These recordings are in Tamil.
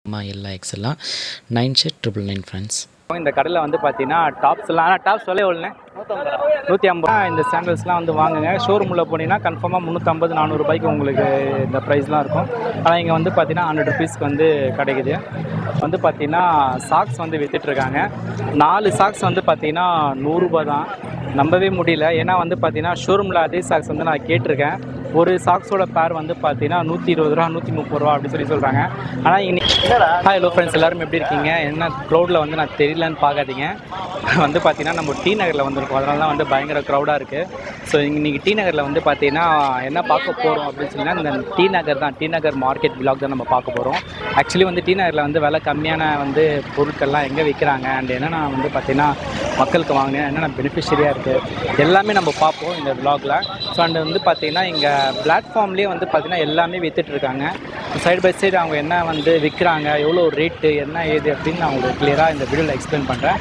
அம்மா எல்லா எக்ஸெல்லாம் nine shirt triple nine friends இந்த கடையில் வந்து பார்த்தீங்கன்னா டாப்ஸ்லாம் ஆனால் டாப்ஸ் விலை எவ்வளோண்ணே நூற்றி ஐம்பது இந்த சாண்டல்ஸ்லாம் வந்து வாங்குங்க ஷோரூமில் போனீங்கன்னா கன்ஃபார்மாக முந்நூற்றம்பது நானூறுபாய்க்கு உங்களுக்கு இந்த ப்ரைஸ்லாம் இருக்கும் ஆனால் இங்கே வந்து பார்த்தீங்கன்னா ஹண்ட்ரட் ருபீஸ்க்கு வந்து கிடைக்குது வந்து பார்த்தீங்கன்னா சாக்ஸ் வந்து விற்றுட்ருக்காங்க நாலு சாக்ஸ் வந்து பார்த்தீங்கன்னா நூறுரூபா தான் நம்பவே முடியல ஏன்னா வந்து பார்த்தீங்கன்னா ஷோரூமில் அதே சாக்ஸ் வந்து நான் கேட்டிருக்கேன் ஒரு சாக்ஸோட பேர் வந்து பார்த்தீங்கன்னா நூற்றி இருபது ரூபா நூற்றி முப்பது ரூபா அப்படி சொல்லி சொல்கிறாங்க ஆனால் இன்னைக்கு ஹாய் ஹலோ ஃப்ரெண்ட்ஸ் எல்லாரும் எப்படி இருக்கீங்க என்ன க்ரௌடில் வந்து நான் தெரியலன்னு பார்க்காதீங்க வந்து பார்த்தீங்கன்னா நம்ம டி நகரில் வந்திருக்கோம் அதனால தான் வந்து பயங்கர க்ரௌடாக இருக்குது ஸோ இன்னைக்கு டி நகரில் வந்து பார்த்தீங்கன்னா என்ன பார்க்க போகிறோம் அப்படின்னு சொன்னால் இந்த டி நகர் தான் டி நகர் மார்க்கெட் விலாக் தான் நம்ம பார்க்க போகிறோம் ஆக்சுவலி வந்து டி நகரில் வந்து விலை கம்மியான வந்து பொருட்கள்லாம் எங்கே விற்கிறாங்க அண்ட் என்னென்ன வந்து பார்த்தீங்கன்னா மக்களுக்கு வாங்கினேன் என்னென்ன பெனிஃபிஷரியாக இருக்குது எல்லாமே நம்ம பார்ப்போம் இந்த விலாகில் ஸோ அண்ட் வந்து பார்த்தீங்கன்னா இங்கே பிளாட்ஃபார்ம்லேயே வந்து பார்த்தீங்கன்னா எல்லாமே விற்றுட்ருக்காங்க சைடு பை சைடு அவங்க என்ன வந்து விற்கிறாங்க எவ்வளோ ரேட்டு என்ன ஏது அப்படின்னு நான் உங்களுக்கு கிளியராக இந்த வீடியோவில் எக்ஸ்பிளைன் பண்ணுறேன்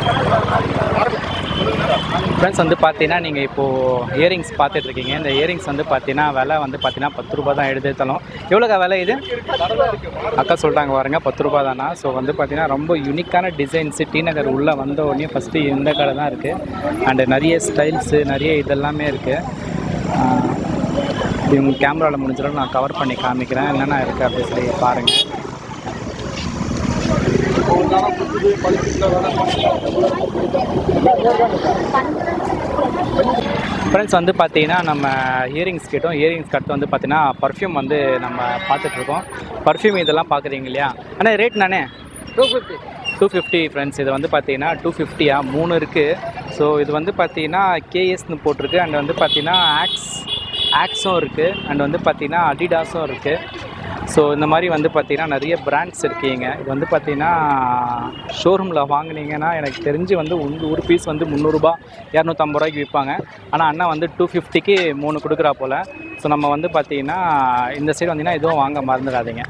ஃப்ரெண்ட்ஸ் வந்து பார்த்தீங்கன்னா நீங்கள் இப்போது இயரிங்ஸ் பார்த்துட்டு இருக்கீங்க இந்த இயரிங்ஸ் வந்து பார்த்தீங்கன்னா விலை வந்து பார்த்தீங்கன்னா பத்து ரூபா தான் எடுத்தாலும் எவ்வளோக்கா விலை இது அக்கா சொல்லிட்டாங்க பாருங்க பத்து ரூபா தானா ஸோ வந்து பார்த்தீங்கன்னா ரொம்ப யூனிக்கான டிசைன்ஸு டி நகர் உள்ளே வந்த உடனே ஃபஸ்ட்டு இந்த கடை தான் இருக்குது அண்டு நிறைய ஸ்டைல்ஸு நிறைய இதெல்லாமே இருக்குது இவங்க கேமராவில் முடிஞ்சிடும் நான் கவர் பண்ணி காமிக்கிறேன் என்னென்ன இருக்குது அப்படின்னு சொல்லி பாருங்கள் ஃப்ரெண்ட்ஸ் வந்து பார்த்தீங்கன்னா நம்ம இயரிங்ஸ் கேட்டோம் இயரிங்ஸ் கட்டு வந்து பார்த்தீங்கன்னா பர்ஃப்யூம் வந்து நம்ம பார்த்துட்ருக்கோம் பர்ஃப்யூம் இதெல்லாம் பார்க்குறீங்க இல்லையா அண்ணா ரேட் நானே two fifty two fifty friends இது வந்து பார்த்தீங்கன்னா டூ ஃபிஃப்டியா மூணு இருக்குது ஸோ இது வந்து பார்த்தீங்கன்னா கேஎஸ்னு போட்டிருக்கு அண்ட் வந்து பார்த்தீங்கன்னா ஆக்ஸ் ஆக்ஸும் இருக்குது அண்ட் வந்து பார்த்தீங்கன்னா அடிடாஸும் இருக்குது ஸோ இந்த மாதிரி வந்து பார்த்தீங்கன்னா நிறைய பிராண்ட்ஸ் இருக்கீங்க இது வந்து பார்த்தீங்கன்னா ஷோரூமில் வாங்குனீங்கன்னா எனக்கு தெரிஞ்சு வந்து உங்க ஒரு பீஸ் வந்து முந்நூறுரூபா இரநூத்தம்பது ரூபாய்க்கு விற்பாங்க ஆனால் அண்ணா வந்து டூ ஃபிஃப்டிக்கு மூணு கொடுக்குறா போல் ஸோ நம்ம வந்து பார்த்தீங்கன்னா இந்த சைடு வந்தீங்கன்னா எதுவும் வாங்க மறந்துடாதீங்க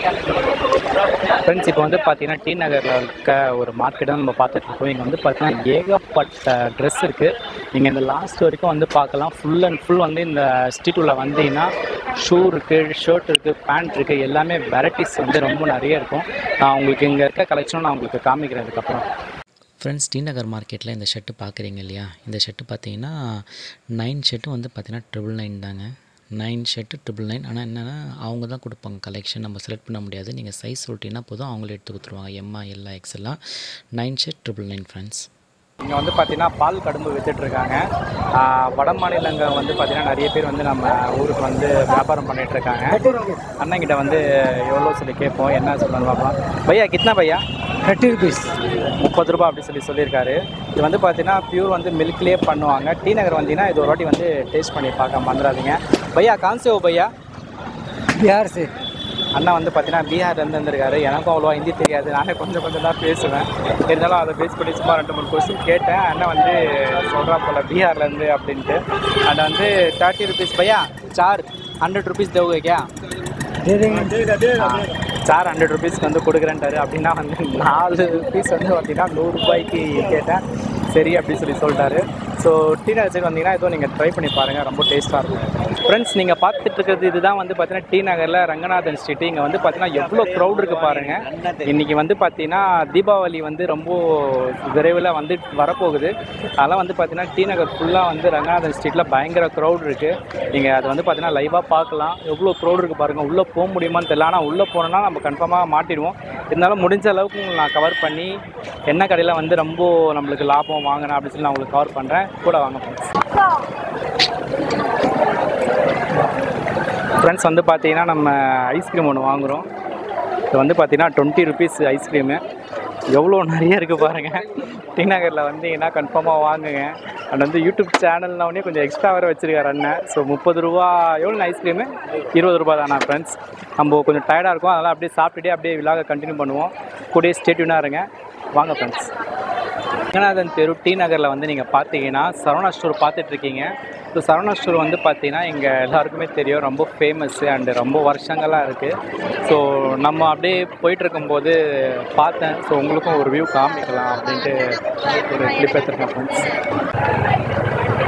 ஃப்ரெண்ட்ஸ் இப்போ வந்து பார்த்தீங்கன்னா டி நகரில் இருக்க ஒரு மார்க்கெட் தான் நம்ம பார்த்துட்டு இருக்கோம் இங்கே வந்து பார்த்தீங்கன்னா ஏகப்பட்ட ட்ரெஸ் இருக்குது நீங்கள் இந்த லாஸ்ட் வரைக்கும் வந்து பார்க்கலாம் ஃபுல் அண்ட் ஃபுல் வந்து இந்த ஸ்ட்ரீட் உள்ள வந்தீங்கன்னா ஷூ இருக்குது ஷர்ட் இருக்குது பேண்ட் இருக்குது எல்லாமே வெரைட்டிஸ் வந்து ரொம்ப நிறைய இருக்கும் நான் உங்களுக்கு இங்கே இருக்க கலெக்ஷனும் நான் உங்களுக்கு காமிக்கிறேன் இதுக்கப்புறம் ஃப்ரெண்ட்ஸ் டி நகர் மார்க்கெட்டில் இந்த ஷர்ட்டு பார்க்குறீங்க இல்லையா இந்த ஷர்ட்டு பார்த்தீங்கன்னா நைன் ஷர்ட்டு வந்து பார்த்தீங்கன்னா ட்ரிபிள் நைன் தாங்க நைன் ஷர்ட்டு ட்ரிபிள் நைன் ஆனால் என்னென்னா அவங்க தான் கொடுப்பாங்க கலெக்ஷன் நம்ம செலக்ட் பண்ண முடியாது நீங்கள் சைஸ் சொல்லிட்டீங்கன்னா போதும் அவங்களே எடுத்து கொடுத்துருவாங்க எம்மா எல்லா எக்ஸ் எல்லாம் nine shirt triple nine friends இங்கே வந்து பார்த்தீங்கன்னா பால் கடும்பு வித்துட்ருக்காங்க வட மாநிலங்கள் வந்து பார்த்தீங்கன்னா நிறைய பேர் வந்து நம்ம ஊருக்கு வந்து வியாபாரம் பண்ணிட்டு இருக்காங்க அண்ணங்கிட்ட வந்து எவ்வளோ சொல்லி கேட்போம் என்ன சொல்லணும் பார்க்கலாம் பையா கித்னா பையா थर्टी रुपीज़ முப்பது ரூபா அப்படி சொல்லி சொல்லியிருக்காரு இது வந்து பார்த்தீங்கன்னா பியூர் வந்து மில்க்லேயே பண்ணுவாங்க டி நகர் வந்தீங்கன்னா இது ஒரு வாட்டி வந்து டேஸ்ட் பண்ணி பார்க்க மறந்துடாதீங்க பையா கான்சே ஓ பையா बिहार से அண்ணா வந்து பார்த்தீங்கன்னா பீகார்லேருந்து வந்திருக்காரு எனக்கும் அவ்வளோவா ஹிந்தி தெரியாது நானே கொஞ்சம் கொஞ்சம் தான் பேசுவேன் இருந்தாலும் அதை பேஸ் பண்ணி சும்மா ரெண்டு மூணு கொஸ்டின் கேட்டேன் அண்ணன் வந்து சொல்கிறா போல் பீகார்லேருந்து அப்படின்ட்டு அண்ட் வந்து தேர்ட்டி ருபீஸ் பையா சார் ஹண்ட்ரட் ருபீஸ் தேவுங்க கே दे देंगे சார் ஹண்ட்ரட் ருபீஸ்க்கு வந்து கொடுக்குறேன்ட்டாரு அப்படின்னா வந்து நாலு பீஸ் வந்து பார்த்தீங்கன்னா நூறுரூபாய்க்கு கேட்டேன் சரி அப்படின்னு சொல்லி சொல்லிட்டாரு ஸோ டீ நகர் சைடு வந்தீங்கன்னா ஏதோ நீங்கள் ட்ரை பண்ணி பாருங்கள் ரொம்ப டேஸ்ட்டாக இருக்கும் ஃப்ரெண்ட்ஸ் நீங்கள் பார்த்துட்டு இருக்கிறது இதுதான் வந்து பார்த்தீங்கன்னா டி நகரில் ரங்கநாதன் ஸ்ட்ரீட் இங்கே வந்து பார்த்தீங்கன்னா எவ்வளோ க்ரௌட் இருக்குது பாருங்கள் இன்றைக்கி வந்து பார்த்தீங்கன்னா தீபாவளி வந்து ரொம்ப விரைவில் வந்து வரப்போகுது அதெல்லாம் வந்து பார்த்தீங்கன்னா டி நகர் ஃபுல்லாக வந்து ரங்கநாதன் ஸ்ட்ரீட்டில் பயங்கர க்ரௌட் இருக்குது நீங்கள் அதை வந்து பார்த்தீங்கன்னா லைவாக பார்க்கலாம் எவ்வளோ க்ரௌட் இருக்குது பாருங்கள் உள்ளே போக முடியுமான்னு தெரியல ஆனால் உள்ளே போனோம்னா நம்ம கன்ஃபார்மாக மாட்டிடுவோம் இருந்தாலும் முடிஞ்ச அளவுக்கு உங்களுக்கு நான் கவர் பண்ணி என்ன கடையில் வந்து ரொம்ப நம்மளுக்கு லாபம் வாங்கினேன் அப்படின்னு சொல்லி நான் உங்களுக்கு கவர் பண்ணுறேன் கூட வாங்க ஃப்ரெண்ட்ஸ் வந்து பார்த்தீங்கன்னா நம்ம ஐஸ்கிரீம் ஒன்று வாங்குகிறோம் இது வந்து பார்த்தீங்கன்னா டுவெண்ட்டி ருபீஸ் ஐஸ்கிரீமு எவ்வளோ நிறைய இருக்குது பாருங்கள் டி நகரில் வந்தீங்கன்னா கன்ஃபார்மாக வாங்குங்க அண்ட் வந்து யூடியூப் சேனல்னே கொஞ்சம் எக்ஸ்ட்ரா வேறு வச்சுருக்காரு அண்ணன் ஸோ முப்பது ரூபா எவ்வளோ ஐஸ்கிரீமு இருபது ரூபா தானா ஃப்ரெண்ட்ஸ் நம்ம கொஞ்சம் டயர்டாக இருக்கும் அதனால் அப்படியே சாப்பிட்டுட்டே அப்படியே விழாக கண்டினியூ பண்ணுவோம் கூடயே ஸ்டேட்யூனாக இருங்க வாங்க ஃப்ரெண்ட்ஸ் ரங்கநாதன் தெரு டி நகரில் வந்து நீங்கள் பார்த்தீங்கன்னா சரவணா ஸ்டோர் பார்த்துட்ருக்கீங்க ஸோ சரவணா ஸ்டோர் வந்து பார்த்தீங்கன்னா இங்கே எல்லாருக்குமே தெரியும் ரொம்ப ஃபேமஸ்ஸு அண்டு ரொம்ப வருஷங்களாக இருக்குது ஸோ நம்ம அப்படியே போயிட்டு இருக்கும்போது பார்த்தேன் ஸோ உங்களுக்கும் ஒரு வியூ காமிக்கலாம் அப்படின்ட்டு ஒரு கிளிப் எடுத்துருக்கேன் ஃப்ரெண்ட்ஸ்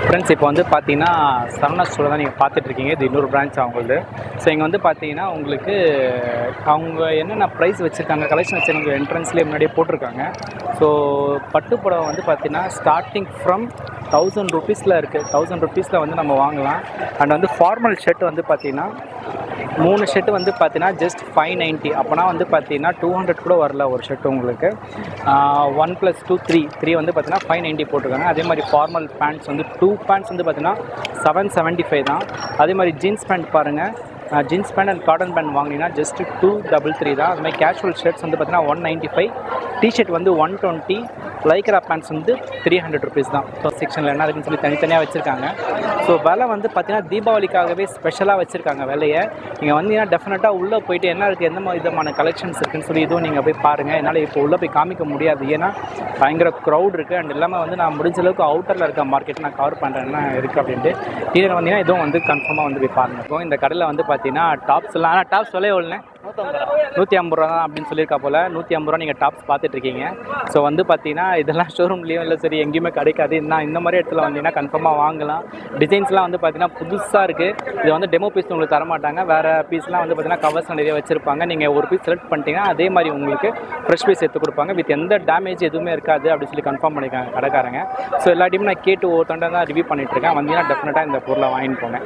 ஃப்ரெண்ட்ஸ் இப்போ வந்து பார்த்தீங்கன்னா சரவணா ஸ்டோர் தான் நீங்கள் பார்த்துட்டு இருக்கீங்க இது இன்னொரு பிரான்ச் அவங்களது ஸோ இங்கே வந்து பார்த்தீங்கன்னா உங்களுக்கு அவங்க என்னென்ன ப்ரைஸ் வச்சுருக்காங்க கலெக்ஷன் வச்சுருக்க என்ட்ரன்ஸ்லேயே முன்னாடியே போட்டிருக்காங்க ஸோ பட்டு புடவை வந்து பார்த்தீங்கன்னா ஸ்டார்டிங் ஃப்ரம் தௌசண்ட் ருபீஸில் இருக்குது தௌசண்ட் ருபீஸில் வந்து நம்ம வாங்கலாம் அண்ட் வந்து ஃபார்மல் ஷர்ட் வந்து பார்த்தீங்கன்னா மூணு ஷர்ட் வந்து பார்த்தீங்கன்னா ஜஸ்ட் ஃபைவ் நைன்ட்டி அப்போனா வந்து பார்த்தீங்கன்னா டூ ஹண்ட்ரட் கூட வரல ஒரு ஷர்ட் உங்களுக்கு one plus two three three வந்து பார்த்தீங்கன்னா ஃபைவ் நைன்ட்டி போட்டிருக்காங்க அதே மாதிரி ஃபார்மல் பேண்ட்ஸ் வந்து டூ பேண்ட்ஸ் வந்து பார்த்தீங்கன்னா செவன் செவன்ட்டி ஃபைவ் தான் அதே மாதிரி ஜீன்ஸ் பேண்ட் பாருங்கள் jeans pant and cotton pant வாங்கினீங்கன்னா ஜஸ்ட் டூ டபுள் த்ரீ தான் அது மாதிரி கேஷுவல் ஷர்ட்ஸ் வந்து பார்த்தீங்கன்னா ஒன் நைன்ட்டி ஃபைவ் டிஷர்ட் வந்து ஒன் டுவெண்ட்டி லைக்ரா பேண்ட்ஸ் வந்து த்ரீ ஹண்ட்ரட் ருபீஸ் தான் ஸோ செக்ஷனில் என்ன இருக்குன்னு சொல்லி தனித்தனியாக வச்சுருக்காங்க ஸோ விலை வந்து பார்த்தீங்கன்னா தீபாவளிக்காகவே ஸ்பெஷலாக வச்சுருக்காங்க விலையை நீங்கள் வந்தீங்கன்னா டெஃபினட்டாக உள்ளே போயிட்டு என்ன இருக்குது எந்த மாதிரி விதமான கலெக்ஷன்ஸ் இருக்குன்னு சொல்லி இதுவும் நீங்கள் போய் பாருங்கள் என்னால் இப்போ உள்ளே போய் காமிக்க முடியாது ஏன்னா பயங்கர க்ரௌட் இருக்குது அண்ட் எல்லாமே வந்து நான் முடிஞ்ச அளவுக்கு அவுட்டரில் இருக்க மார்க்கெட் நான் கவர் பண்ணுறேன்னா இருக்குது அப்படின்ட்டு கீழே வந்தீங்கன்னா இதுவும் வந்து கன்ஃபார்மாக வந்து போய் பாருங்க இந்த கடையில் வந்து பார்த்தீங்கன்னா டாப்ஸ் எல்லாம் ஆனால் டாப்ஸ் விலை எவ்வளோண்ணே நூற்றி ஐம்பது ரூபா தான் அப்படின்னு சொல்லியிருக்கா போல் நூற்றி ஐம்பது ரூபா நீங்கள் டாப்ஸ் பார்த்துட்டு இருக்கீங்க ஸோ வந்து பார்த்தீங்கன்னா இதெல்லாம் ஷோரூம்லேயும் இல்லை சரி எங்கேயுமே கிடைக்காது நான் இந்த மாதிரி இடத்துல வந்தீங்கன்னா கன்ஃபார்மாக வாங்கலாம் டிசைன்ஸ்லாம் வந்து பார்த்தீங்கன்னா புதுசாக இருக்குது இது வந்து டெமோ பீஸ் உங்களுக்கு தர மாட்டாங்க வேறு பீஸ்லாம் வந்து பார்த்தீங்கன்னா கவர்ஸ் நிறைய வச்சுருப்பாங்க நீங்கள் ஒரு பீஸ் செலக்ட் பண்ணிட்டீங்கன்னா அதே மாதிரி உங்களுக்கு ஃப்ரெஷ் பீஸ் எடுத்து கொடுப்பாங்க வித் எந்த டேமேஜ் எதுவுமே இருக்காது அப்படின்னு சொல்லி கன்ஃபார்ம் பண்ணியிருக்காங்க கடைக்காரங்க ஸோ எல்லாத்தையும் நான் கேட்டு ஒவ்வொருத்தண்ட தான் ரிவ்யூ பண்ணிட்டு இருக்கேன் வந்தீங்கன்னா டெஃபினட்டாக இந்த பொருளை வாங்கிட்டு போங்க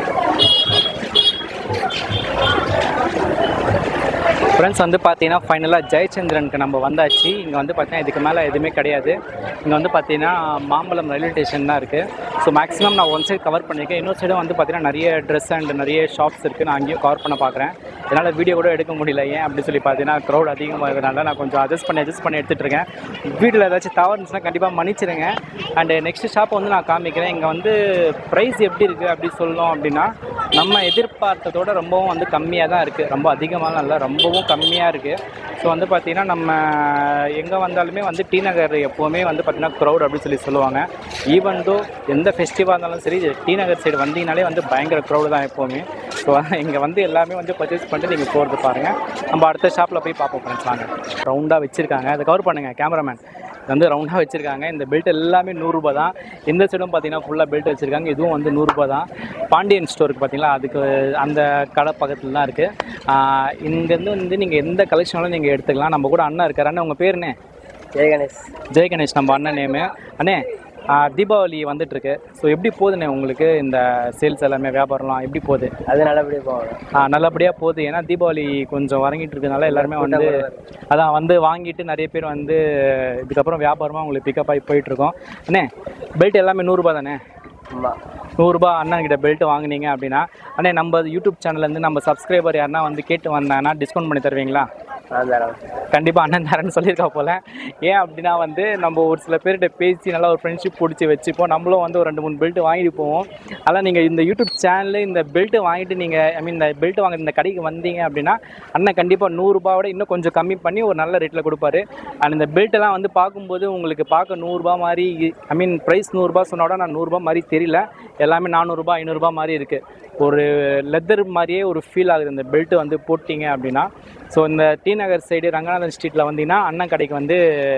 ஃப்ரெண்ட்ஸ் வந்து பார்த்தீங்கன்னா ஃபைனலாக ஜெயச்சந்திரனுக்கு நம்ம வந்தாச்சு இங்கே வந்து பார்த்தீங்கன்னா இதுக்கு மேலே எதுவுமே கிடையாது இங்கே வந்து பார்த்தீங்கன்னா மாம்பழம் ரயில்வே ஸ்டேஷன் தான் இருக்குது ஸோ மேக்ஸிமம் நான் ஒன் சைடு கவர் பண்ணியிருக்கேன் இன்னொரு சைடும் வந்து பார்த்தீங்கன்னா நிறைய ட்ரெஸ் அண்ட் நிறைய ஷாப்ஸ் இருக்குது நான் அங்கேயும் கவர் பண்ண பார்க்குறேன் என்னால் வீடியோ கூட எடுக்க முடியல ஏன் அப்படி சொல்லி பார்த்தீங்கன்னா க்ரௌட் அதிகமாக இருக்கிறனால நான் கொஞ்சம் அட்ஜஸ்ட் பண்ணி அட்ஜஸ்ட் பண்ணி எடுத்துகிட்டு இருக்கேன் வீட்டில் ஏதாச்சும் தவறு இருந்துச்சுன்னா கண்டிப்பாக மன்னிச்சிடுங்க அண்டு நெக்ஸ்ட் ஷாப்பை வந்து நான் காமிக்கிறேன் இங்கே வந்து ப்ரைஸ் எப்படி இருக்குது அப்படி சொல்லணும் அப்படின்னா நம்ம எதிர்பார்த்ததோட ரொம்பவும் வந்து கம்மியாக தான் இருக்குது ரொம்ப அதிகமாக இல்லை ரொம்பவும் கம்மியாக இருக்குது ஸோ வந்து பார்த்திங்கன்னா நம்ம எங்கே வந்தாலுமே வந்து டி நகர் எப்போவுமே வந்து பார்த்திங்கன்னா க்ரௌட் அப்படின்னு சொல்லி சொல்லுவாங்க ஈவன் தோ எந்த ஃபெஸ்டிவலாக இருந்தாலும் சரி டி நகர் சைடு வந்தீங்கனாலே வந்து பயங்கர க்ரௌடு தான் எப்போவுமே ஸோ இங்கே வந்து எல்லாமே வந்து பர்ச்சேஸ் பண்ணிட்டு நீங்கள் போகிறது பாருங்கள் நம்ம அடுத்த ஷாப்பில் போய் பார்ப்போம் ஃப்ரெண்ட்ஸ் வாங்க ரவுண்டாக வச்சுருக்காங்க அதை கவர் பண்ணுங்கள் கேமராமேன் இது வந்து ரவுண்டாக வச்சுருக்காங்க இந்த பெல்ட் எல்லாமே நூறுரூபா தான் இந்த சைடும் பார்த்தீங்கன்னா ஃபுல்லாக பெல்ட் வச்சுருக்காங்க இதுவும் வந்து நூறுரூபா தான் பாண்டியன் ஸ்டோருக்கு பார்த்தீங்களா அதுக்கு அந்த கடை பக்கத்தில் தான் இருக்குது இங்கேருந்து வந்து நீங்கள் எந்த கலெக்ஷனாலும் நீங்கள் எடுத்துக்கலாம் நம்ம கூட அண்ணன் இருக்கார் அண்ணன் உங்கள் பேர் என்ன ஜெய கணேஷ் ஜெய கணேஷ் நம்ம அண்ணன் நேமு அண்ணே ஆ, தீபாவளி வந்துட்டு இருக்கு ஸோ எப்படி போகுதுண்ணே உங்களுக்கு இந்த சேல்ஸ் எல்லாமே வியாபாரம்லாம் எப்படி போகுது அது நல்லபடியாக போவாங்க ஆ நல்லபடியாக போகுது ஏன்னா தீபாவளி கொஞ்சம் வரங்கிட்டு இருக்கனால எல்லாருமே வந்து அதான் வந்து வாங்கிட்டு நிறைய பேர் வந்து இதுக்கப்புறம் வியாபாரமாக உங்களுக்கு பிக்கப் ஆகி போயிட்டுருக்கோம் அண்ணே பெல்ட் எல்லாமே நூறுரூபா தானே ஆமாம் நூறுரூபா அண்ணன்கிட்ட பெல்ட் வாங்குனீங்க அப்படின்னா அண்ணே நம்ம யூடியூப் சேனல்லேருந்து நம்ம சப்ஸ்கிரைபர் யாருன்னா வந்து கேட்டு வந்தாங்கன்னா டிஸ்கவுண்ட் பண்ணி தருவீங்களா நான் தரேன் கண்டிப்பாக அண்ணன் தரேன்னு சொல்லியிருக்கா போல ஏன் அப்படின்னா வந்து நம்ம ஒரு சில பேர்கிட்ட பேசி நல்லா ஒரு ஃப்ரெண்ட்ஷிப் பிடிச்சி வச்சுப்போம் நம்மளும் வந்து ஒரு ரெண்டு மூணு பெல்ட் வாங்கிட்டு போவோம் அதனால் நீங்கள் இந்த யூடியூப் சேனலில் இந்த பெல்ட் வாங்கிட்டு நீங்கள் ஐ மீன் இந்த பெல்ட் வாங்க இந்த கடைக்கு வந்தீங்க அப்படின்னா அண்ணன் கண்டிப்பாக நூறுரூபாவோட இன்னும் கொஞ்சம் கம்மி பண்ணி ஒரு நல்ல ரேட்டில் கொடுப்பாரு அண்ட் இந்த பெல்ட்டெல்லாம் வந்து பார்க்கும்போது உங்களுக்கு பார்க்க நூறுரூபா மாதிரி ஐ மீன் ப்ரைஸ் நூறுரூபா சொன்னோட நான் நூறுரூபா மாதிரி தெரியல எல்லாமே நானூறுரூபா ஐநூறுரூபா மாதிரி இருக்குது ஒரு லெதர் மாதிரியே ஒரு ஃபீல் ஆகுது இந்த பெல்ட் வந்து போட்டிங்க அப்படின்னா ஸோ இந்த டி நகர் சைடு ரங்கநாதன் ஸ்ட்ரீட்டில் வந்தீங்கன்னா அண்ணன் கடைக்கு வந்து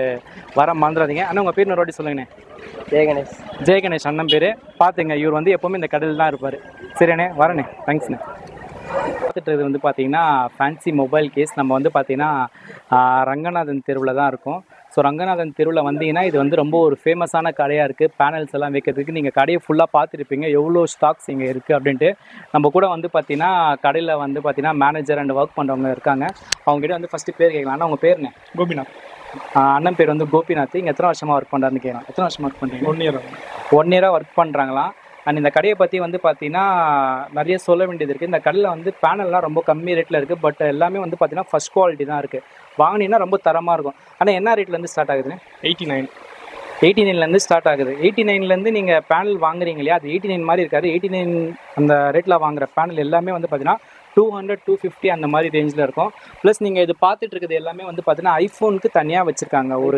வர மறந்துடாதீங்க அண்ணன் உங்கள் பேர் ஒரு சொல்லுங்கண்ணே ஜெய கணேஷ் ஜெய கணேஷ் அண்ணன் பேர் பார்த்துங்க இவர் வந்து எப்போவுமே இந்த கடையில் தான் இருப்பார் சரிண்ணே வரண்ணே தேங்க்ஸ்ண்ணே பார்த்துட்டு இருக்கிறது வந்து பார்த்தீங்கன்னா ஃபேன்சி மொபைல் கேஸ் நம்ம வந்து பார்த்தீங்கன்னா ஆஹ், ரங்கநாதன் தெருவில் தான் இருக்கோம் ஸோ ரங்கநாதன் தெருவில் வந்தீங்கன்னா இது வந்து ரொம்ப ஒரு ஃபேமஸான கடையாக இருக்குது பேனல்ஸ் எல்லாம் வைக்கிறதுக்கு நீங்கள் கடையை ஃபுல்லாக பார்த்துருப்பீங்க எவ்வளோ ஸ்டாக்ஸ் இங்கே இருக்குது அப்படின்ட்டு நம்ம கூட வந்து பார்த்தீங்கன்னா கடையில் வந்து பார்த்தீங்கன்னா மேனேஜர் அண்ட் ஒர்க் பண்ணுறவங்க இருக்காங்க அவங்ககிட்ட வந்து ஃபஸ்ட்டு பேர் கேட்கலாம் அண்ணா உங்கள் பேர் என்ன கோபிநாத் ஆஹ், அண்ணன் பேர் வந்து கோபிநாத் இங்கே எத்தனை வருஷமாக ஒர்க் பண்ணுறாருன்னு கேட்கலாம் எத்தனை வருஷமாக ஒர்க் பண்ணுறீங்க ஒன் இயர் ஒன் இயராக ஒர்க் பண்ணுறாங்களாம் அண்ட் இந்த கடையை பற்றி வந்து பார்த்தீங்கன்னா நிறைய சொல்ல வேண்டியது இருக்குது இந்த கடையில் வந்து பேனல்லாம் ரொம்ப கம்மி ரேட்டில் இருக்குது பட் எல்லாமே வந்து பார்த்தீங்கன்னா ஃபஸ்ட் குவாலிட்டி தான் இருக்குது வாங்கினீங்கன்னா ரொம்ப தரமாக இருக்கும் ஆனால் என்ன ரேட்லேருந்து ஸ்டார்ட் ஆகுதுன்னு எயிட்டி நைன் எயிட்டி நைன்லேருந்து ஸ்டார்ட் ஆகுது எயிட்டி நைன்லேருந்து நீங்கள் பேனல் வாங்குறீங்க இல்லையா அது எயிட்டி நைன் மாதிரி இருக்காது எயிட்டி நைன் அந்த ரேட்டில் வாங்குற பேனல் எல்லாமே வந்து பார்த்தீங்கன்னா டூ ஹண்ட்ரட் டூ ஃபிஃப்டி அந்த மாதிரி ரேஞ்சில் இருக்கும் ப்ளஸ் நீங்கள் இது பார்த்துட்டு இருக்கிறது எல்லாமே வந்து பார்த்தீங்கன்னா ஐஃபோனுக்கு தனியாக வச்சுருக்காங்க ஒரு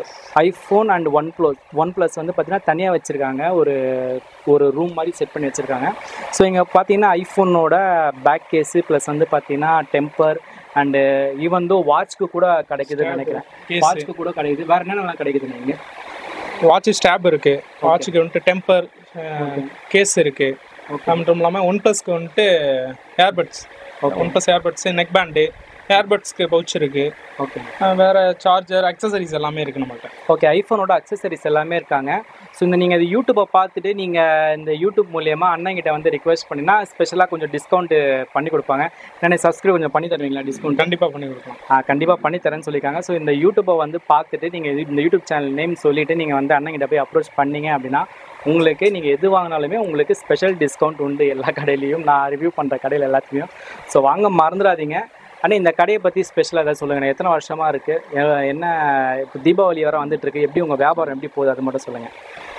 iPhone and OnePlus OnePlus வந்து பார்த்தீங்கன்னா தனியாக வச்சுருக்காங்க ஒரு ஒரு ரூம் மாதிரி செட் பண்ணி வச்சுருக்காங்க ஸோ இங்கே பார்த்தீங்கன்னா ஐஃபோனோட பேக் கேஸு ப்ளஸ் வந்து பார்த்தீங்கன்னா டெம்பர் அண்டு ஈவன் தோ வாட்ச்க்கு கூட கிடைக்குதுன்னு நினைக்கிறேன் Case. வாட்ச்க்கு கூட கிடைக்குது வேறு என்னென்னலாம் கிடைக்குது நீங்கள் வாட்ச் ஸ்டாப் இருக்கு வாட்சுக்கு வந்துட்டு டெம்பர் கேஸ் இருக்கு அது மட்டும் இல்லாமல் ஒன் ப்ளஸ்க்கு வந்துட்டு earbuds OnePlus earbuds neck band ஏர்பட்ஸ்க்கு பவுச் இருக்கு ஓகே அஹ் வேற சார்ஜர் அக்சசரிஸ் எல்லாமே இருக்கு நம்மகிட்ட ஓகே ஐஃபோனோட அக்சசரிஸ் எல்லாமே இருக்காங்க ஸோ இந்த நீங்கள் இது யூடியூப்பை பார்த்துட்டு நீங்கள் இந்த யூடியூப் மூலியமாக அண்ணங்கிட்ட வந்து ரிக்வெஸ்ட் பண்ணினா ஸ்பெஷலாக கொஞ்சம் டிஸ்கவுண்ட் பண்ணி கொடுப்பாங்க நான் சப்ஸ்கிரைப் கொஞ்சம் பண்ணி தருவீங்களா டிஸ்கவுண்ட் கண்டிப்பாக பண்ணி கொடுக்கலாம் கண்டிப்பாக பண்ணி தரேன்னு சொல்லியிருக்காங்க ஸோ இந்த யூடியூப்பை வந்து பார்த்துட்டு நீங்கள் இந்த யூடியூப் சேனல் நேம் சொல்லிவிட்டு நீங்கள் வந்து அண்ணங்கிட்ட போய் அப்ரோச் பண்ணீங்க அப்படின்னா உங்களுக்கு நீங்கள் எது வாங்கினாலுமே உங்களுக்கு ஸ்பெஷல் டிஸ்கவுண்ட் உண்டு எல்லா கடையிலையும் நான் ரிவ்யூ பண்ணுற கடையில் எல்லாத்துலேயும் ஸோ வாங்க மறந்துடாதீங்க ஆனால் இந்த கடையை பற்றி ஸ்பெஷலாக ஏதாவது சொல்லுங்கள் எத்தனை வருஷமாக இருக்குது என்ன இப்போ தீபாவளி வர வந்துட்டு இருக்கு எப்படி உங்கள் வியாபாரம் எப்படி போகுது அது மட்டும் சொல்லுங்கள்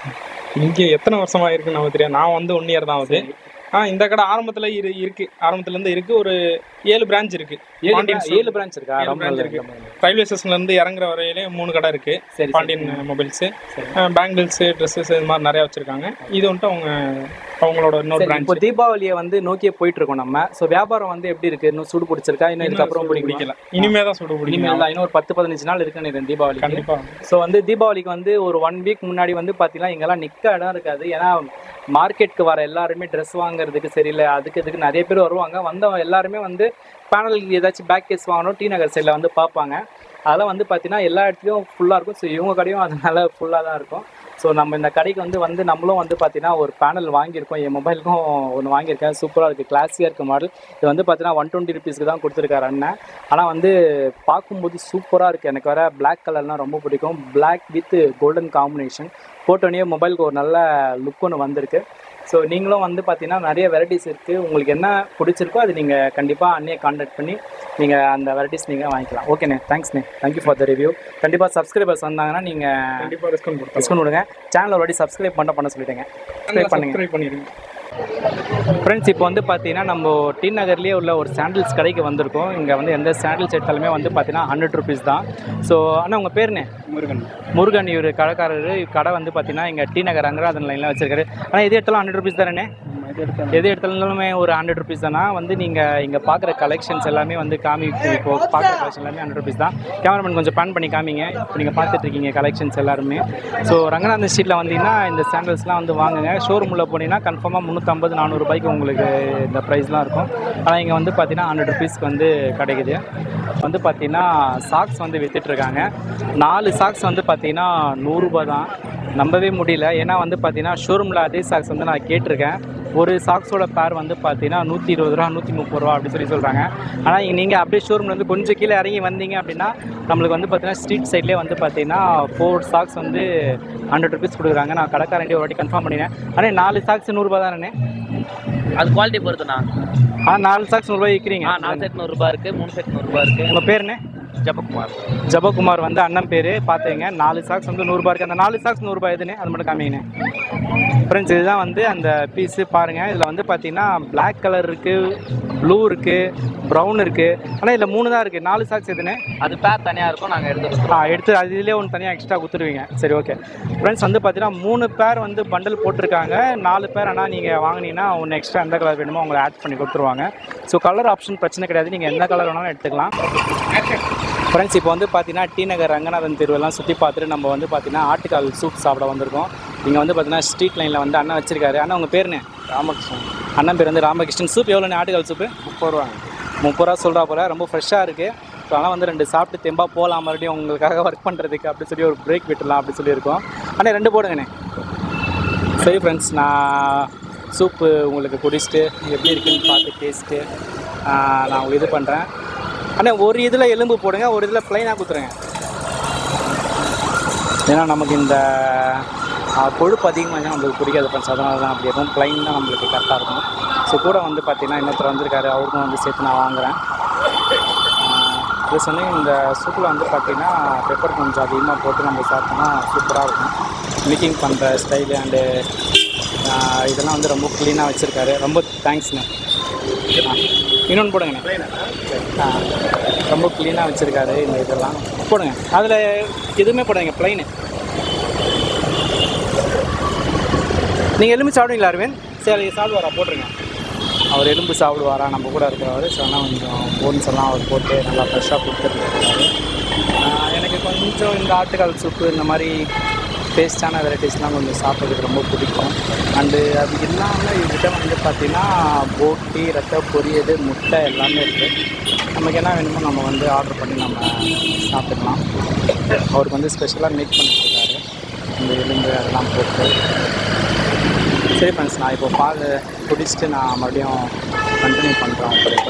இங்கே எத்தனை வருஷமா இருக்குன்னு நமக்கு தெரியாது நான் வந்து ஒன் இயர் தான் ஆகுது ஆ இந்த கடை ஆரம்பத்தில் இரு இருக்கு ஆரம்பத்துலேருந்து இருக்கு ஒரு ஏழு பிரான்ச் இருக்கு ஏழு பாண்டியன் bran- ஏழு பிரான்ச் இருக்கா ஏழு ரொம்ப branch நல்லது, இருக்கு. ரொம்ப நல்லது. ரயில்வே ஸ்டேஷன்ல இருந்து இறங்குற வரையிலே மூணு கடை இருக்கு சரி பாண்டியன் மொபைல்ஸ் பேங்கிள்ஸ் ட்ரெஸ்ஸஸ் இது மாதிரி நிறைய வச்சிருக்காங்க இது வந்துட்டு அவங்க அவங்களோட இன்னொரு சரி, இப்போ பிரான்ச் தீபாவளியை வந்து நோக்கியே போயிட்டு இருக்கோம் நம்ம ஸோ வியாபாரம் வந்து எப்படி இருக்கு இன்னும் சூடு பிடிச்சிருக்கா இன்னும் இதுக்கப்புறம் பிடிக்கல பிடிக்கல இனிமே தான் சுடு இனிமேல் பிடிக்கல தான் இன்னும் ஒரு பத்து பதினஞ்சு நாள் இருக்குன்னு நினைக்கிறேன் தீபாவளிக்கு கண்டிப்பா ஸோ வந்து தீபாவளிக்கு வந்து ஒரு ஒன் வீக் முன்னாடி வந்து பார்த்தீங்கன்னா இங்கெல்லாம் நிற்க இடம் இருக்காது ஏன்னா மார்க்கெட்டுக்கு வர எல்லாருமே ட்ரெஸ் வாங்குறதுக்கு சரியில்லை அதுக்கு இதுக்கு நிறைய பேர் வருவாங்க வந்தவங்க எல்லாருமே வந்து பேனல் ஏதாச்சும் பேக் கேஸ் வாங்கணும் டி நகர் சைடில் வந்து பார்ப்பாங்க அதெல்லாம் வந்து பார்த்தீங்கன்னா எல்லா இடத்துலையும் ஃபுல்லாக இருக்கும் ஸோ இவங்க கடையும் அதனால ஃபுல்லாக தான் இருக்கும் ஸோ நம்ம இந்த கடைக்கு வந்து வந்து நம்மளும் வந்து பார்த்தீங்கன்னா ஒரு பேனல் வாங்கியிருக்கோம் என் மொபைலுக்கும் ஒன்று வாங்கியிருக்கேன் சூப்பராக இருக்குது கிளாஸியாக இருக்குது மாடல் இது வந்து பார்த்தீங்கன்னா ஒன் டுவெண்ட்டி ருபீஸ்க்கு தான் கொடுத்துருக்காரு அண்ணன் ஆனால் வந்து பார்க்கும்போது சூப்பராக இருக்குது எனக்கு வர Black கலர்லாம் ரொம்ப பிடிக்கும் Black வித் கோல்டன் காம்பினேஷன் போட்டோன்னே மொபைலுக்கு ஒரு நல்ல லுக் ஒன்று வந்திருக்கு ஸோ நீங்களும் வந்து பார்த்தீங்கன்னா நிறைய வெரைட்டிஸ் இருக்குது உங்களுக்கு என்ன பிடிச்சிருக்கோ அது நீங்கள் கண்டிப்பாக அண்ணையை காண்டாக்ட் பண்ணி நீங்கள் அந்த வெரைட்டிஸ் நீங்கள் வாங்கிக்கலாம் ஓகேண்ணே தேங்க்ஸ்ண்ணே தேங்க்யூ ஃபார் த ரிவ்யூ கண்டிப்பாக சப்ஸ்கிரைபர்ஸ் வந்தாங்கன்னா நீங்கள் கண்டிப்பா டிஸ்கவுண்ட் கொடுத்தோம் டிஸ்கவுண்ட் கொடுங்க சேனல் ஒரு சப்ஸ்கிரைப் பண்ண பண்ண சொல்லிட்டேங்க சப்ஸ்கிரைப் பண்ணுங்க சப்ஸ்கிரைப் பண்ணிருங்க ஃப்ரெண்ட்ஸ் இப்போ வந்து பார்த்தீங்கன்னா நம்ம டி நகர்லேயே உள்ள ஒரு சாண்டில்ஸ் கடைக்கு வந்திருக்கோம் இங்கே வந்து எந்த சாண்டில்ஸ் எடுத்தாலுமே வந்து பார்த்தீங்கன்னா ஹண்ட்ரட் ருபீஸ் தான் ஸோ அண்ணா உங்கள் பேருண்ணே முருகன் முருகன் இவர் கடைக்காரர் கடை வந்து பார்த்தீங்கன்னா இங்கே டி நகர் அங்கராதன் லைனில் வச்சிருக்காரு ஆனால் எது எடுத்தாலும் ஹண்ட்ரட் ருபீஸ் தானே எது எடுத்தாலுமே ஒரு ஹண்ட்ரட் ருபீஸ் தானா வந்து நீங்கள் இங்கே பார்க்குற கலெக்ஷன்ஸ் எல்லாமே வந்து காமி இப்போ பார்க்குற கலெக்ஷன் எல்லாமே ஹண்ட்ரட் ருபீஸ் தான் கேமராமேன் கொஞ்சம் பேன் பண்ணி காமிங்க இப்போ நீங்கள் பார்த்துட்டு இருக்கீங்க கலெக்ஷன்ஸ் எல்லாருமே ஸோ ரங்கநாதன் ஸ்ட்ரீட்டில் வந்தீங்கன்னா இந்த சாண்டல்ஸ்லாம் வந்து வாங்குங்க ஷோரூமில் போனீங்கன்னா கன்ஃபார்மாக முந்நூற்றம்பது நானூறுபாய்க்கு உங்களுக்கு இந்த ப்ரைஸ்லாம் இருக்கும் ஆனால் இங்கே வந்து பார்த்தீங்கன்னா ஹண்ட்ரட் ருபீஸ்க்கு வந்து கிடைக்குது வந்து பார்த்தீங்கன்னா சாக்ஸ் வந்து வித்துட்ருக்காங்க நாலு சாக்ஸ் வந்து பார்த்தீங்கன்னா நூறுரூபா தான் நம்பவே முடியல ஏன்னா வந்து பார்த்தீங்கன்னா ஷோரூமில் அதே சாக்ஸ் வந்து நான் கேட்டிருக்கேன் ஒரு சாக்ஸோட பேர் வந்து பார்த்தீங்கன்னா நூற்றி இருபது ரூபா நூற்றி முப்பது ரூபா அப்படி சொல்லி சொல்கிறாங்க ஆனால் நீங்கள் அப்படியே ஷோரூமில் வந்து கொஞ்சம் கீழே இறங்கி வந்தீங்க அப்படின்னா நம்மளுக்கு வந்து பார்த்தீங்கன்னா ஸ்ட்ரீட் சைட்லேயே வந்து பார்த்தீங்கன்னா ஃபோர் சாக்ஸ் வந்து ஹண்ட்ரட் ருபீஸ் கொடுக்குறாங்க நான் கடைக்காரண்டி ஒரு வாட்டி கன்ஃபார்ம் பண்ணினேன் ஆனால் நாலு சாக்ஸ் நூறுரூபா தானே அது குவாலிட்டி பொறுத்துண்ணா ஆனால் நாலு சாக்ஸ் நூறுரூவா விற்கிறீங்க ஆ நாலு செட் நூறுரூபா இருக்குது மூணு செட் நூறுரூபா இருக்குது உங்கள் பேருண்ணே ஜபக்குமார் ஜபகுமார் வந்து அண்ணன் பேர் பார்த்துங்க நாலு சாக்ஸ் வந்து நூறுரூபா இருக்குது அந்த நாலு சாக்ஸ் நூறுரூபா எதுன்னு அது மட்டும் காமிங்கண்ணே ஃப்ரெண்ட்ஸ் இதுதான் வந்து அந்த பீஸு பாருங்கள் இதில் வந்து பார்த்தீங்கன்னா Black கலர் இருக்குது ப்ளூ இருக்குது ப்ரௌன் இருக்குது ஆனால் இதில் மூணு தான் இருக்குது நாலு சாக்ஸ் எதுன்னு அது பேர் தனியாக இருக்கும் நாங்கள் எடுத்து கொடுத்துருவோம் ஆ எடுத்து அது இதுலேயே ஒன்று தனியாக எக்ஸ்ட்ரா கொடுத்துருவீங்க சரி ஓகே ஃப்ரெண்ட்ஸ் வந்து பார்த்தீங்கன்னா மூணு பேர் வந்து பண்டல் போட்டிருக்காங்க நாலு பேர் ஆனால் நீங்கள் வாங்கினீங்கன்னா ஒன்று எக்ஸ்ட்ரா எந்த கலர் வேணுமோ உங்களை ஆட் பண்ணி கொடுத்துருவாங்க ஸோ கலர் ஆப்ஷன் பிரச்சனை கிடையாது நீங்கள் எந்த கலர் வேணாலும் எடுத்துக்கலாம் ஃப்ரெண்ட்ஸ் இப்போ வந்து பார்த்தீங்கன்னா டி நகர் ரங்கநாதன் தெருவெல்லாம் சுற்றி பார்த்துட்டு நம்ம வந்து பார்த்தீங்கன்னா ஆட்டுக்கால் சூப் சாப்பிட வந்திருக்கோம் இங்கே வந்து பார்த்தீங்கன்னா ஸ்ட்ரீட் லைனில் வந்து அண்ணன் வச்சிருக்காரு அண்ணா உங்கள் பேருண்ணே ராமகிருஷ்ணன் அண்ணன் பேர் வந்து ராமகிருஷ்ணன் சூப் எவ்வளோண்ணே ஆட்டுக்கால் சூப்பு முப்பது ரூபா முப்பது ரூபா சொல்கிறா போல ரொம்ப ஃப்ரெஷ்ஷாக இருக்குது ஸோ அதனால் வந்து ரெண்டு சாப்பிட்டு தெம்பா போகலாம் மறுபடியும் உங்களுக்காக ஒர்க் பண்ணுறதுக்கு அப்படி சொல்லி ஒரு பிரேக் விட்டுலாம் அப்படி சொல்லியிருக்கோம் அண்ணே ரெண்டு போடுங்கண்ணே சரி ஃப்ரெண்ட்ஸ் நான் சூப்பு உங்களுக்கு குடிச்சிட்டு எப்படி இருக்குன்னு பார்த்து டேஸ்ட்டு நான் உங்களுக்கு இது பண்ணுறேன் அண்ணே ஒரு இதில் எலும்பு போடுங்க ஒரு இதில் ப்ளைனாக குத்துருங்க ஏன்னா நமக்கு இந்த ஆ, கொழுப்பு அதிகமாக இருந்தால் நம்மளுக்கு பிடிக்காது ஃப்ரெண்ட்ஸ் அதனால தான் அப்படி இருக்கும் ப்ளைன் தான் நம்மளுக்கு கரெக்டாக இருக்கும் ஸோ கூட வந்து பார்த்தீங்கன்னா இன்னொருத்தர் வந்திருக்காரு அவருக்கும் வந்து சேர்த்து நான் வாங்குகிறேன் ப்ளஸ் வந்து இந்த சூப்பில் வந்து பார்த்தீங்கன்னா பெப்பர் கொஞ்சம் அதிகமாக போட்டு நம்ம சாப்பிட்டோம்னா சூப்பராக இருக்கும் மேக்கிங் பண்ணுற ஸ்டைலு அண்டு இதெல்லாம் வந்து ரொம்ப க்ளீனாக வச்சுருக்காரு ரொம்ப தேங்க்ஸ்ண்ணே ஆ இன்னொன்று போடுங்கண்ணே ஆ ரொம்ப க்ளீனாக வச்சுருக்காரு இந்த இதெல்லாம் போடுங்க அதில் எதுவுமே போடாதீங்க ப்ளைனு நீங்கள் எலும்பு சாப்பிடுவீங்களா அரவிந்த் சரி சாப்பிடுவாரா போட்டுருங்க அவர் எலும்பு சாப்பிடுவாரா நம்ம கூட இருக்கிறவர் ஸோ ஆனால் கொஞ்சம் போன்ஸ் எல்லாம் அவர் போட்டு நல்லா ஃப்ரெஷ்ஷாக கொடுத்துருக்காரு எனக்கு கொஞ்சம் இந்த ஆட்டுக்கால் சூப்பு இந்த மாதிரி டேஸ்டான வெரைட்டிஸ்லாம் கொஞ்சம் சாப்பிட்றதுக்கு ரொம்ப பிடிக்கும் அண்டு அது இல்லாமல் இதுகிட்ட வந்து பார்த்திங்கன்னா போட்டி ரத்த பொரியது முட்டை எல்லாமே இருக்குது நமக்கு என்ன வேணுமோ நம்ம வந்து ஆர்டர் பண்ணி நம்ம சாப்பிட்டுக்கலாம் அவருக்கு வந்து ஸ்பெஷலாக மேக் பண்ணிட்டுருக்காரு இந்த எலும்பு அதெல்லாம் போட்டு சரி ஃப்ரெண்ட்ஸ் நான் இப்போ பால் குடிச்சிட்டு நான் மறுபடியும் கண்டினியூ பண்ணுறேன் உங்களுக்கு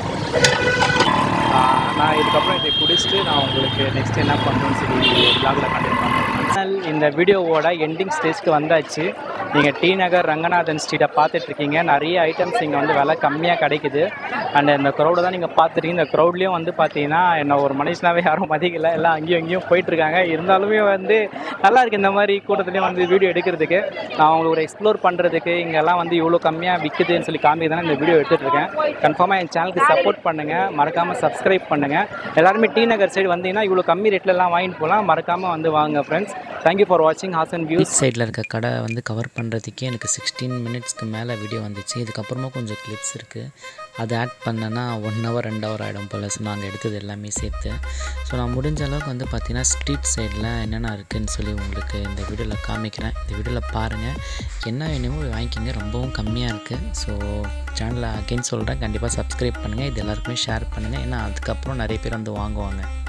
ஆஹ் நான் இதுக்கப்புறம் இதை குடிச்சிட்டு நான் உங்களுக்கு நெக்ஸ்ட் என்ன பண்ணுறேன்னு சொல்லி விலாகில் கண்டினியூ பண்ணுறேன் இந்த வீடியோவோட எண்டிங் ஸ்டேஜ்க்கு வந்தாச்சு நீங்கள் டி நகர் ரங்கநாதன் ஸ்ட்ரீட்டை பார்த்துட்ருக்கீங்க நிறைய ஐட்டம்ஸ் இங்கே வந்து விலை கம்மியாக கிடைக்குது அண்ட் இந்த க்ரௌடை தான் நீங்கள் பார்த்துருக்கீங்க இந்த க்ரௌட்லேயும் வந்து பார்த்தீங்கன்னா என்ன ஒரு மனுஷனாவே யாரும் மதிக்கல எல்லாம் அங்கேயும் இங்கேயும் போயிட்டுருக்காங்க இருந்தாலுமே வந்து நல்லா இருக்குது இந்த மாதிரி கூட்டத்துலேயும் வந்து வீடியோ எடுக்கிறதுக்கு நான் உங்களுக்கு ஒரு எக்ஸ்ப்ளோர் பண்ணுறதுக்கு இங்கெல்லாம் வந்து இவ்வளோ கம்மியாக விற்குதுன்னு சொல்லி காமிக்க தானே இந்த வீடியோ எடுத்துகிட்டு இருக்கேன் கன்ஃபார்மாக என் சேனலுக்கு சப்போர்ட் பண்ணுங்கள் மறக்காமல் சப்ஸ்கிரைப் பண்ணுங்கள் எல்லாருமே டி நகர் சைடு வந்தீங்கன்னா இவ்வளோ கம்மி ரேட்லலாம் வாங்கிட்டு போகலாம் மறக்காமல் வந்து வாங்க ஃப்ரெண்ட்ஸ் தேங்க்யூ ஃபார் வாட்சிங் ஹாசன் வியூஸ் பீச் சைடில் இருக்க கடை வந்து கவர் பண்ணுறதுக்கே எனக்கு சிக்ஸ்டீன் மினிட்ஸ்க்கு மேலே வீடியோ வந்துச்சு இதுக்கப்புறமா கொஞ்சம் கிளிப்ஸ் இருக்குது அதை ஆட் பண்ணேன்னா ஒன் ஹவர் ரெண்டு ஹவர் ஆகிடும் போல் ஸோ நாங்கள் எடுத்தது எல்லாமே சேர்த்து ஸோ நான் முடிஞ்ச அளவுக்கு வந்து பார்த்தீங்கன்னா ஸ்ட்ரீட் சைடில் என்னென்ன இருக்குதுன்னு சொல்லி உங்களுக்கு இந்த வீடியோவில் காமிக்கிறேன் இந்த வீடியோவில் பாருங்கள் என்ன வேணுமோ வாங்கிக்கிங்க ரொம்பவும் கம்மியாக இருக்குது ஸோ சேனலை அகைன் சொல்கிறேன் கண்டிப்பாக சப்ஸ்கிரைப் பண்ணுங்கள் இது எல்லாருக்குமே ஷேர் பண்ணுங்கள் ஏன்னா அதுக்கப்புறம் நிறைய பேர் வந்து வாங்குவாங்க